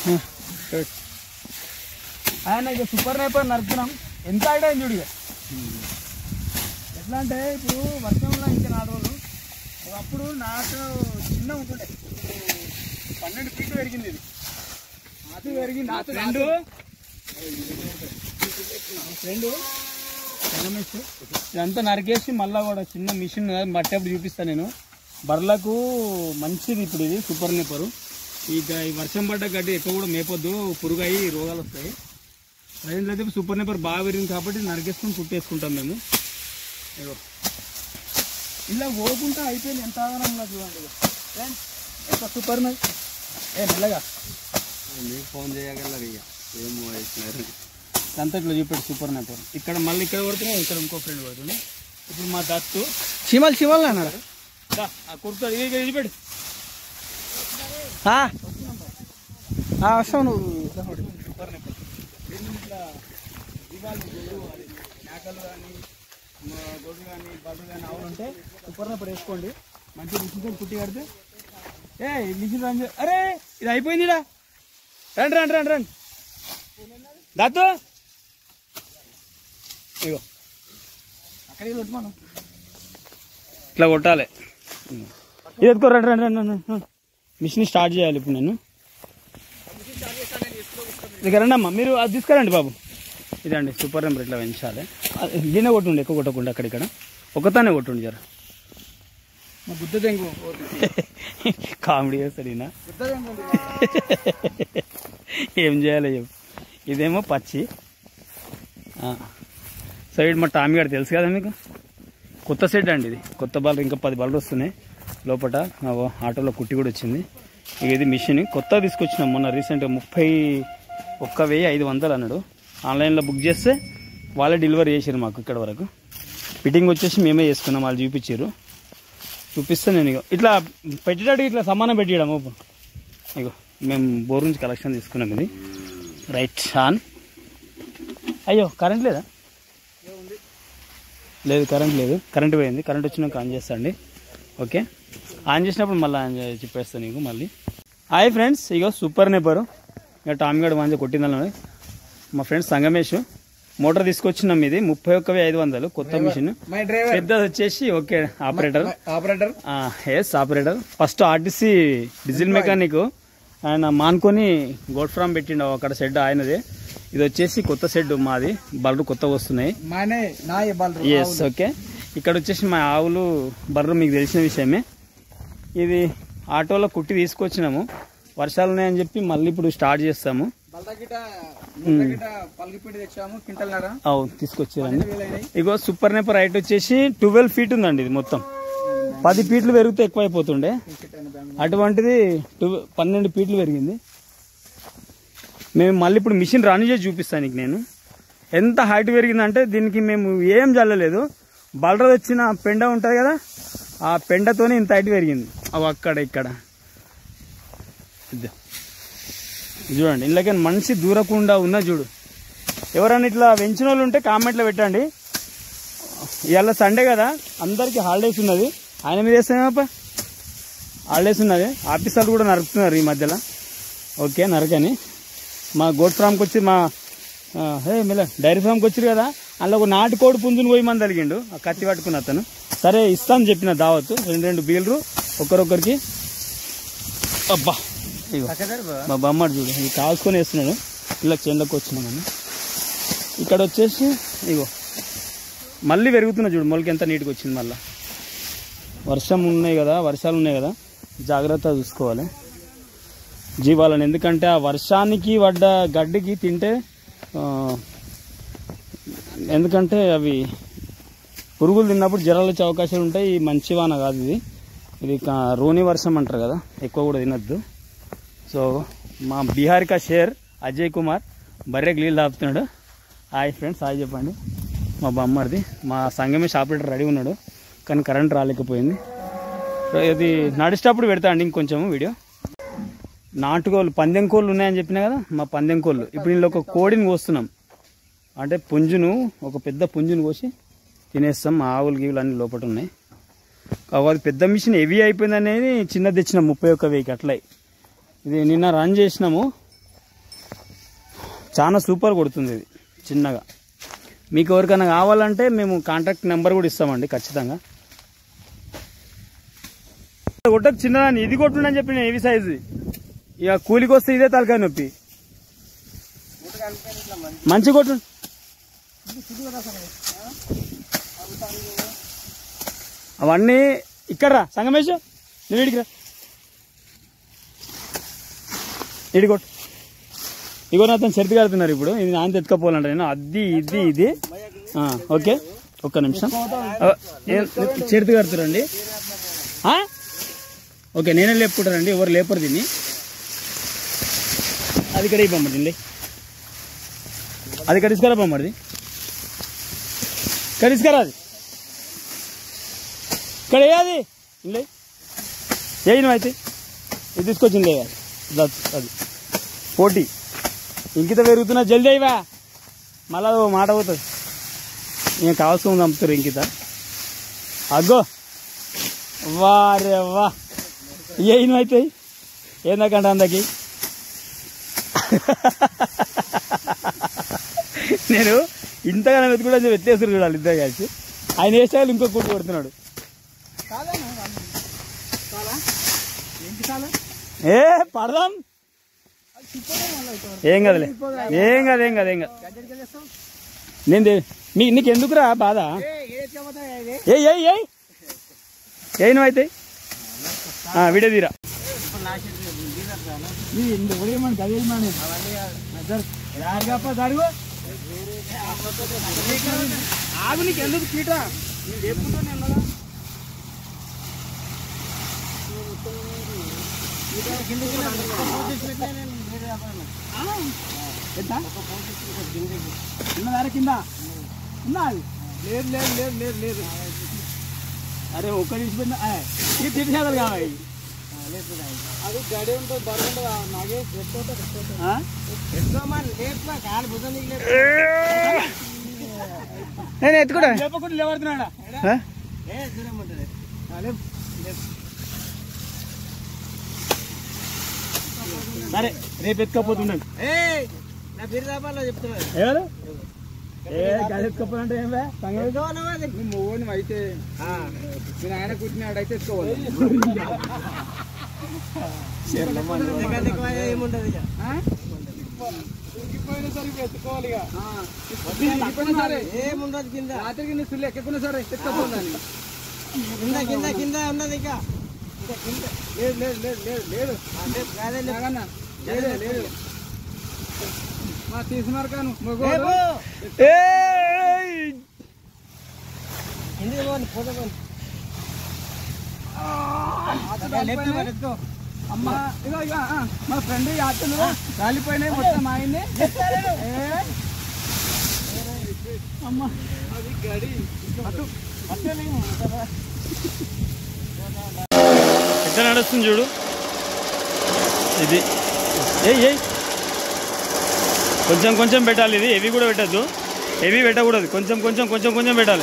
ఆయన ఇక super Napier నరుకుతున్నాం ఎంత హైట్ అయింది చూడు ఇక ఎట్లా అంటే ఇప్పుడు వర్షంలో ఇంకా నాలుగు రోజులు ఒకప్పుడు నాటు చిన్న ఉంటుండే ఇప్పుడు పన్నెండు ఫీట్లు పెరిగింది ఇది నాటు పెరిగింది నాటు రెండు రెండు ఎలమెంట్స్ ఇదంతా నరికేసి మళ్ళా కూడా చిన్న మిషన్ పట్టేప్పుడు చూపిస్తాను నేను బర్లకు మంచిది ఇప్పుడు ఇది సూపర్ నేపరు ఈ గ- ఈ వర్షం పడ్డ గడ్డి ఎక్కువ కూడా మేపొద్దు పురుగయి రోగాలు వస్తాయి ప్రజెంట్ అయితే సూపర్ నేపర్ బాగా పెరిగింది కాబట్టి నరికేసుకొని కుట్టేసుకుంటాం మేము ఇగో ఇలా పోకుండా అయిపోయింది ఎంత ఆధారంలో చూడండి ఇగో. ఫ్రెండ్స్, ఎంత సూపర్ నై ఏ మెల్లగా మీకు ఫోన్ చేయగలరు ఇక ఏమో వేసినారు అంతా ఇట్లా చూపెట్టు సూపర్ నేపర్ ఇక్కడ మళ్ళీ ఇక్కడ పడుతున్నాయి ఇక్కడ ఇంకో ఫ్రెండ్ పడుతుంది ఇప్పుడు మా దత్తు చీమలు చీమలు అన్నాడు దా, ఆ కుర్తా ఇది ఇది పెట్టి వస్తావు నువ్వు సూపర్ నేపర్ దీన్ని ఇట్లా దివాళి గొడుగు అది మేకలు కానీ గొడ్లు కానీ బర్రెలు కానీ ఆవులు ఉంటే సూపర్ నేపర్ వేసుకోండి మంచి మిషన్తో కుట్టి కడితే ఏ ఈ మిషన్ రన్ చే- అరే ఇది అయిపోయిందిరా రండి రండి రండి రండి దాతో ఇగో అక్కడికి కొట్టుమాను ఇట్లా కొట్టాలి ఇది ఎత్తుకో రండి రండి రండి రండి, రండి మిషన్ స్టార్ట్ చేయాలి ఇప్పుడు నేను ఇక్కడ రండి అమ్మా మీరు అది తీసుకురండి బాబు ఇదండి సూపర్ నెంబర్ ఇట్లా పెంచాలి అది దీన్నే కొట్టుండి ఎక్కువ కొట్టకుండా అక్కడిక్కడ ఒకతానే కొట్టుండి జర మా గుద్ద తెంగు కామెడీ చేస్తాడు ఈయన గుద్ద తెంగు ఏం చేయాలో చెప్పు ఇదేమో పచ్చి ఆ. సో ఇది మా టామీ గారు తెలుసు కదా మీకు కొత్త సెట్ అండి ఇది కొత్త బాల్ ఇంకా పది బాల్ వస్తున్నాయి లోపల ఆవో ఆటోలో కుట్టి కూడా వచ్చింది ఇక ఇది మిషన్ కొత్త తీసుకొచ్చినాం మొన్న రీసెంట్గా ముప్పై ఒక్క వెయ్యి ఐదు వందలు అన్నాడు ఆన్లైన్లో బుక్ చేస్తే వాళ్ళే డెలివరీ చేసారు మాకు ఇక్కడ వరకు ఫిట్టింగ్ వచ్చేసి మేమే చేసుకున్నాం వాళ్ళు చూపించారు చూపిస్తే నేను ఇగో ఇట్లా పెట్టేటట్టు ఇట్లా సమానం పెట్టియడం ఓపెన్ ఇగో మేము బోర్ నుంచి కలెక్షన్ తీసుకున్నాం ఇది రైట్ ఆన్ అయ్యో కరెంట్ లేదా లేదు కరెంట్ లేదు కరెంట్ పోయింది కరెంట్ వచ్చినాక ఆన్ చేస్తాండి ఓకే ఆన్ చేసినప్పుడు మళ్ళీ ఆన్ చే- చెప్పేస్తాను నీకు మళ్ళీ హాయ్ ఫ్రెండ్స్ ఇగో సూపర్ నేపరు ఇక టామ్ గడ్ మంచి కొట్టిందని మా ఫ్రెండ్స్ సంగమేష్ మోటార్ తీసుకొచ్చినాం ఇది ముప్పై ఒక్కవి ఐదు వందలు కొత్త మిషన్ మై డ్రైవర్ పెద్దది వచ్చేసి okay operator operator yes operator first RTC diesel mechanic ఆయన మానుకొని గోడ్ ఫ్రామ్ పెట్టిండు అక్కడ షెడ్ ఆయనదే ఇది వచ్చేసి కొత్త షెడ్ మాది బర్రెలు కొత్తగా వస్తున్నాయి మానే నా ఇవ్వాలి ఎస్ ఓకే ఇక్కడ వచ్చేసి మా ఆవులు బర్రెలు మీకు తెలిసిన విషయమే ఇది ఆటోలో కుట్టి తీసుకొచ్చినాము వర్షాలు ఉన్నాయని చెప్పి మళ్ళీ ఇప్పుడు స్టార్ట్ చేస్తాము బల్దా గిట ముద్ద గిట పలికిపిండి తెచ్చాము కింటల్నరా అవు తీసుకొచ్చారండి వేలైనాయి ఇగో సూపర్ నేపర్ హైట్ వచ్చేసి ట్వెల్వ్ ఫీట్ ఉందండి ఇది మొత్తం పది ఫీట్లు పెరిగితే ఎక్కువైపోతుండే అటువంటిది టు- పన్నెండు ఫీట్లు పెరిగింది మేము మళ్ళీ ఇప్పుడు మిషన్ రన్ చేసి చూపిస్తాను నీకు నేను ఎంత హైట్ పెరిగిందంటే దీనికి మేము ఏం చల్లలేదు బలర వచ్చిన పెండ ఉంటుంది కదా ఆ పెండతోనే ఇంత హైట్ పెరిగింది అవి అక్కడ ఇక్కడ ఇద్దా. ఇది చూడండి ఇందులోకి మనిషి దూరకుండా ఉన్నా చూడు ఎవరైనా ఇట్లా పెంచిన వాళ్ళు ఉంటే కామెంట్లో పెట్టండి ఇవాళ సండే కదా అందరికి హాలిడేస్ ఉన్నది ఆయన మీద వేస్తామప్ప హాలిడేస్ ఉన్నది ఆఫీసర్లు కూడా నరుకుతున్నారు ఈ మధ్యలో ఓకే నరకని మా గోట్ ఫామ్కి వచ్చి మా ఆ, హే మిల డైరీ ఫామ్కి వచ్చారు కదా అందులో ఒక నాటుకోడి పుంజుని పోయి మంది తలిగిండు ఆ కత్తి పట్టుకున్న అతను సరే ఇస్తాను చెప్పిన దావత్తు రెండు రెండు బీలరు ఒక్కరొక్కరికి అబ్బా ఇగో మా బొమ్మడు చూడు ఇది కాల్చుకొని వేస్తున్నాడు ఇలా చేనులోకి వచ్చినామని ఇక్కడ వచ్చేసి ఇగో మళ్ళీ పెరుగుతున్నా చూడు మొలకి ఎంత నీట్గా వచ్చింది మళ్ళీ వర్షం ఉన్నాయి కదా వర్షాలు ఉన్నాయి కదా జాగ్రత్తగా చూసుకోవాలి జీవాలను ఎందుకంటే ఆ వర్షానికి పడ్డ గడ్డికి తింటే ఆ, ఎందుకంటే అవి పురుగులు తిన్నప్పుడు జ్వరాలు వచ్చే అవకాశాలు ఉంటాయి ఈ మంచి వాన కాదు ఇది ఇది కా- రోని వర్షం అంటారు కదా ఎక్కువ కూడా తినద్దు సో మా బీహారిక షేర్ అజయ్ కుమార్ బర్రెకి నీళ్ళు తాపుతున్నాడు హాయ్ ఫ్రెండ్స్ హాయ్ చెప్పండి మా బొమ్మడిది మా సంగమేష్ ఆపరేటర్ రెడీ ఉన్నాడు కానీ కరెంట్ రాలేకపోయింది సో ఇది నడిచేటప్పుడు పెడతా అండి ఇంకొంచెం వీడియో నాటుకోళ్ళు పందెం కోళ్ళు ఉన్నాయని చెప్పినా కదా మా పందెం కోళ్ళు ఇప్పుడు ఇందులో ఒక కోడిని కోస్తున్నాం అంటే పుంజును ఒక పెద్ద పుంజును కోసి తినేస్తాం మా ఆవులు గీవులు అన్ని లోపల ఉన్నాయి కాకపోతే పెద్ద మిషన్ హెవీ అయిపోయింది అనేది చిన్నది తెచ్చిన ముప్పై ఒక్క వెయ్యికి అట్లా ఇది నిన్న రన్ చేసినాము చాలా సూపర్ కొడుతుంది ఇది చిన్నగా మీకు ఎవరికైనా కావాలంటే మేము కాంటాక్ట్ నెంబర్ కూడా ఇస్తామండి ఖచ్చితంగా కొట్టకు చిన్నదాన్ని ఇది కొట్టుండని చెప్పి నేను ఏవి సైజు ఇక కూలికి వస్తే ఇదే తలకాయ నొప్పి మంచి కొట్టు అవన్నీ ఇక్కడ రా సంగమేష్ నువ్వు ఇడికి రా ఇడి కొట్టు ఇగో నా అతను చెరుకు కడుతున్నారు ఇప్పుడు ఇది నాన్న తెచ్చుకోపోవాలంట నేను అది ఇది ఇది ఆ, ఓకే ఒక్క నిమిషం చెరుకు కడుతురండి ఆ? ఓకే నేనే లేపుకుంటానండి ఎవరు లేపరు దీన్ని అది ఇక్కడ పంపండి అది ఇక్కడ తీసుకురా పంపడిది ఇక్కడ తీసుకురా అది ఇక్కడ వేయాది ఇంలే చేయి నువ్వు అయితే ఇది తీసుకొచ్చింది అది పోటీ ఇంకిత పెరుగుతున్నా జల్దీ అయ్యవా మళ్ళా ఓ మాట పోతుంది నేను కావాల్సి ఉంది అమ్ముతారు ఇంకిత అగ్గో వారే వా ఏం అవుతాయి ఏందకంటే అందకి నేను ఇంతగానో వెతుకుండా వ్యత్యాసం చూడాలి ఇద్దరు కలిసి ఆయన వేసాలు ఇంకో కూటు కొడుతున్నాడు ఏ పడదాం ఏం కదలే ఏం కాదు ఏం కాదు ఏం కాదు నేను దే- నీ నీకు ఎందుకురా బాధ ఏయ్ ఏయ్ ఏయ్ ఏయ్ నువ్వు అయితే వీడియో తీరా ఆగు నీకు ఎందుకు చీట నేను చెప్పుకుంటూనే ఉన్నదా ఉన్నదారా కింద ఉన్నా అది లేదు లేదు లేదు లేదు లేదు అరే ఒక్క తీసుకున్న ఇది తిరిగేదాలు కావాలి అది గడి ఉంటుంది బరువు ఉంటుంది నాకే ఆ? నేను ఎత్తుకుంటా లేపకుండా లేవడుతున్నాడా సరే రేపు ఎత్తుకపోతుండండి నా పేరు దాపాలో చెప్తున్నా ఎవరు ఏ గది ఎత్తుకపోతుంటే ఏం బే? సంగతి? నువ్వు మొగోని అయితే నేను ఆయన కూర్చున్నాడు అయితే ఎత్తుకోవాలి ఆ? ఉరికిపోయినా సరే ఇప్పుడు ఎత్తుకోవాలి ఇక. ఉరికిపోయినా సరే ఏముండదు కింద రాత్రికి నీ సుల్లు ఎక్కకున్నా సరే ఎత్తుకోపోదాన్ని కింద కింద కింద ఉన్నది ఇంకా లేదు లేదు లేదు లేదు లేదు నాగన్న, లేదు లేదు మా తీసుకున్నారు కాను మగోడు ఏయ్! ఎందుకు పోని ఫోటో పోని అమ్మా ఇగో ఇగో ఆ, మా ఫ్రెండ్ యాత్రలు కాలిపోయినాయి మొత్తం ఆయన్ని ఏ? అమ్మా అది గడి అటు అట్టేనేమో ఎట్లా నడుస్తుంది చూడు ఇది ఏయ్ ఏయ్ కొంచెం కొంచెం పెట్టాలి ఇది హెవీ కూడా పెట్టద్దు హెవీ పెట్టకూడదు కొంచెం కొంచెం కొంచెం కొంచెం పెట్టాలి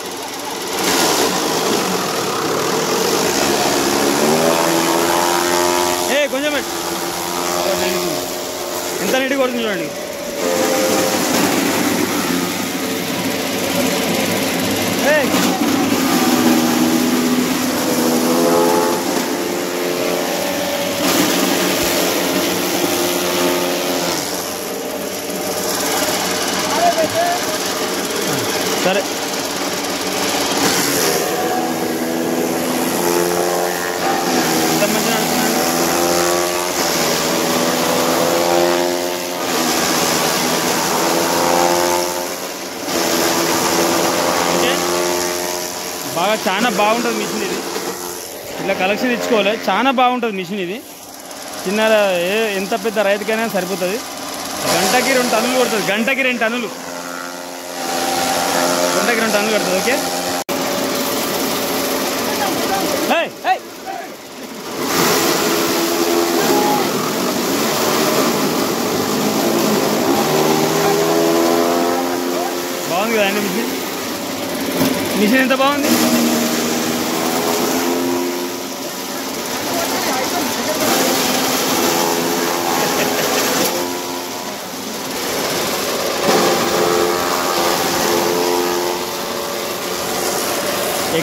ఏ కొంచెం పెట్టు ఎంత నీట్గా కొడుతుంది చూడండి ఏయ్ సరే ఎంత మంచిగా నడుస్తున్నాడు ఓకే బాగా చాలా బాగుంటుంది మిషన్ ఇది ఇట్లా కలెక్షన్ ఇచ్చుకోవాలి చాలా బాగుంటుంది మిషన్ ఇది చిన్న ఏ ఎంత పెద్ద రైతుకైనా సరిపోతుంది గంటకి రెండు టన్నులు కొడుతుంది గంటకి రెండు టన్నులు గంటకి రెండు టన్నులు కడుతుంది ఓకే ఏయ్, ఏయ్. బాగుంది కదా అండి మిషన్ మిషన్ ఎంత బాగుంది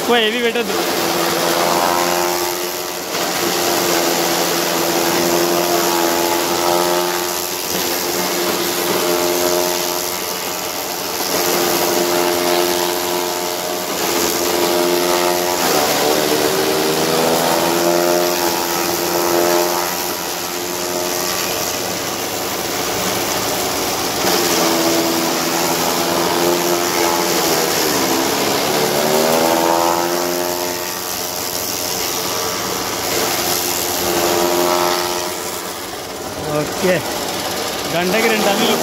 ఎక్కువ హెవీ పెట్టద్దు ఓకే గంటకి రెండు టన్నులు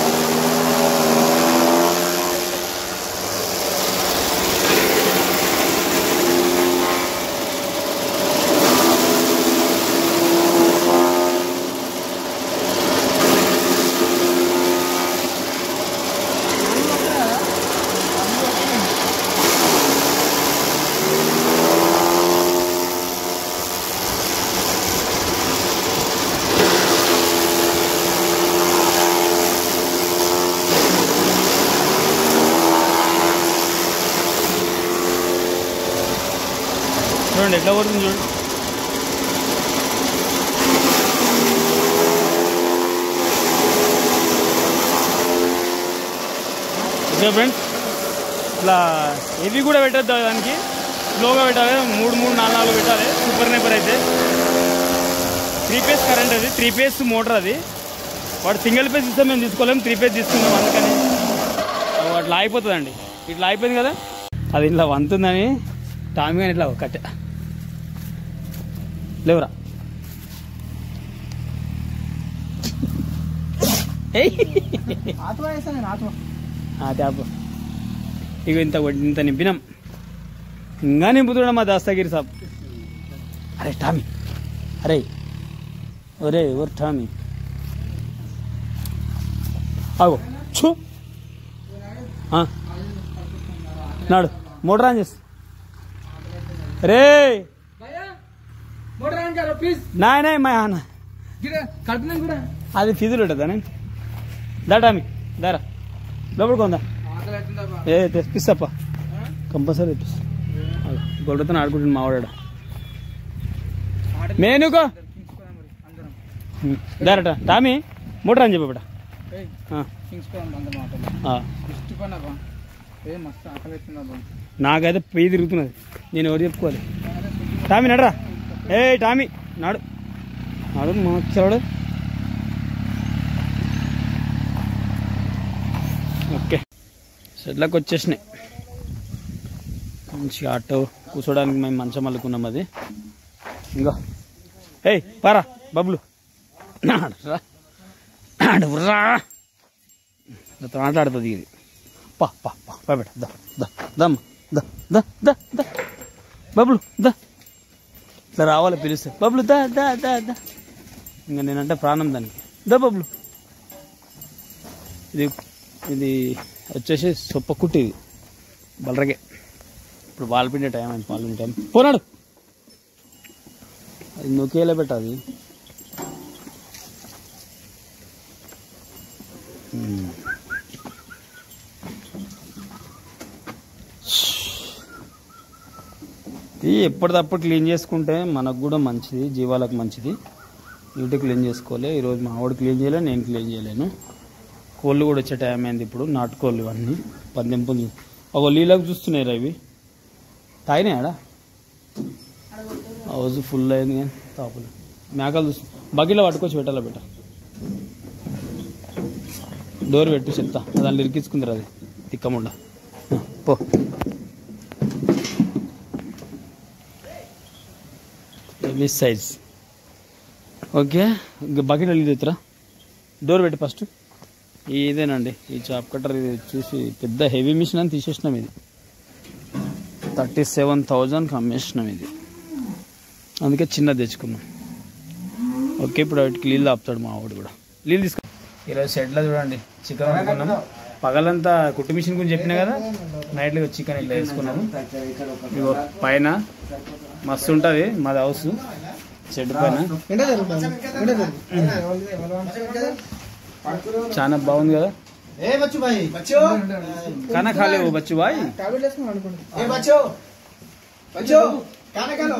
చూడండి ఎట్లా పడుతుంది చూడండి ఓకే ఫ్రెండ్స్ ఇట్లా హెవీ కూడా పెట్టద్దు దానికి స్లోగా పెట్టాలి మూడు మూడు నాలుగు నాలుగు పెట్టాలి సూపర్ నేపర్ అయితే త్రీ ఫేస్ కరెంట్ అది త్రీ ఫేస్ మోటార్ అది వాడు సింగిల్ ఫేస్ ఇస్తే మేము తీసుకోలేము త్రీ ఫేస్ తీసుకున్నాం అందుకని అవి అట్లా అయిపోతుందండి ఇట్లా అయిపోయింది కదా అది ఇట్లా వంతుందని టామీ కానీ ఇట్లా కట్టె లేవురా ఏయ్ ఆత్మ వేస్తాను నేను ఆత్మ ఆ ట్యాప్ ఇక ఇంత వడ్- ఇంత నింపినాం ఇంకా నింపుతున్నాం మా దాస్తాగిరి సాబ్ అరే టామీ అరే ఒరే ఓర్ టామీ ఆగో చూ ఆ. నాడు మోటార్ ఆన్ చేసి రే భయ్యా మోటార్ ఆన్ కరో ప్లీజ్ నాయ్ నాయ్ మా అన్న గిర కడుపున కూడా అది ఫిజులు ఉంటుందా నేను దా టామీ దారా లోపలికి ఉందా ఆకలి అవుతుందా బా ఏ తెప్పిస్తాపా కంపల్సరీ తెప్పిస్తా గొడవతో ఆడుకుంటుంది మావాడ మేనుకో కింగ్స్పోదాం మరి అందరం దారట టామీ మోటార్ అని చెప్పబడ ఏయ్ కింగ్స్పోదాం అందరం మాటలు ఇష్ట పని బా ఏ మస్తు ఆకలి అవుతుందా బా నాకైతే పెయ్యి తిరుగుతున్నది నేను ఎవరు చెప్పుకోవాలి టామీ నడరా ఏ టామీ నాడు నాడు మాట్లాడు ఓకే సెట్లకు వచ్చేసినాయి మంచి ఆటో కూర్చోడానికి మేము మంచం అల్లుకున్నాం అది ఇంకా ఏయ్ పారా బబ్లు నాడురా నాడురా నాతో మాట్లాడుతుంది ఇది పా పా పా పా బేట దా దా దమ్ దా దా దా దా బబ్లు దా ఇట్లా రావాలి పిలిస్తే బబ్లు దా దా దా దా ఇంకా నేనంటే ప్రాణం దానికి దా బబ్లు ఇది ఇది వచ్చేసి సొప్ప కుట్టి ఇది బలరగే ఇప్పుడు పాలు పిండే టైం అయింది పాలు పిండే టైం పోనాడు అది నొక్కేలా పెట్టాది ఇది ఎప్పటికప్పుడు క్లీన్ చేసుకుంటే మనకు కూడా మంచిది జీవాలకు మంచిది నీట్గా క్లీన్ చేసుకోవాలి ఈరోజు మా ఆవిడ క్లీన్ చేయలే నేను క్లీన్ చేయలేను కోళ్ళు కూడా వచ్చే టైం అయింది ఇప్పుడు నాటుకోళ్ళు ఇవన్నీ పందెం పుంజు ఒక నీళ్ళకు చూస్తున్నాయి రా ఇవి తాగినాయాడా హౌస్ ఫుల్ అయింది కానీ తాపలు మేకలు చూస్తు బగ్గిలో పట్టుకొచ్చి పెట్టాలా బిడ్డ డోర్ పెట్టు చెప్తా దాన్ని ఇరికించుకుందిరా అది తిక్కముండ పో హెవీ సైజ్ ఓకే ఇంకా బకెట్ వెళ్ళి తెచ్చురా డోర్ పెట్టి ఫస్ట్ ఇదేనండి ఈ చాప్ కట్టర్ ఇది చూసి పెద్ద హెవీ మిషన్ అని తీసేసినాం ఇది థర్టీ సెవెన్ థౌజండ్కి అమ్మేసినాం ఇది అందుకే చిన్నది తెచ్చుకున్నాం ఓకే ఇప్పుడు వాటికి నీళ్ళు ఆపుతాడు మా ఆవిడ కూడా నీళ్ళు తీసుకో ఈరోజు షెడ్లో చూడండి చికెన్ వండుకున్నాం పగలంతా కుట్టు మిషన్ గురించి చెప్పినా కదా నైట్లో చికెన్ ఇట్లా వేసుకున్నాము ఇగో పైన మస్తు ఉంటుంది మాది హౌస్ షెడ్ పైన చాలా బాగుంది కదా ఏ బచ్చు భాయ్ బచ్చు కానా ఖాళీ ఓ బచ్చు బాయ్ టాబ్లెట్ వేసుకుని అనుకోండి ఏ బచ్చు बच्चो खाना खा लो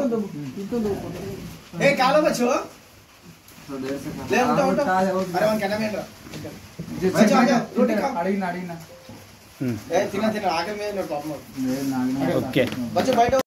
ए खा लो बच्चो ले उठो उठो अरे वन कहना मेरा बच्चो आ जाओ रोटी खाओ అడిగిన అడిగిన ఉమ్. ए तिना तिना आगे में नो प्रॉब्लम ఓకే बच्चो बैठो